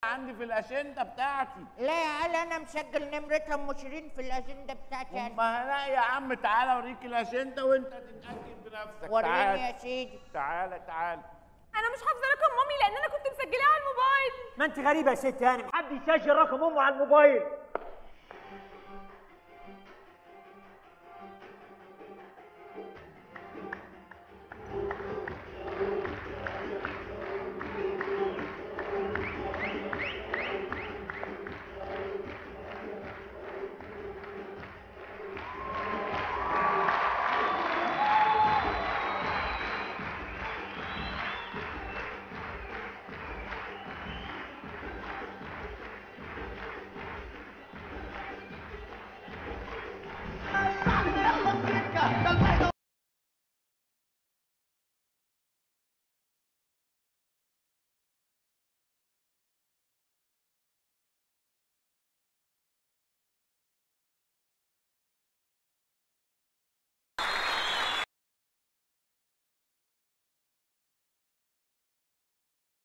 عندي في الاشنده بتاعتي لا يا علي انا مسجل نمرتها ام شيرين في الاجنده بتاعتي أنا. ما لا يا عم تعالى اوريك الاشنده وانت تتاكد بنفسك وريني تعالى يا سيدي تعالى تعالى انا مش حافظه رقم مامي لان انا كنت مسجلاه على الموبايل ما انت غريبه يا ست يعني حد يسجل رقم امه على الموبايل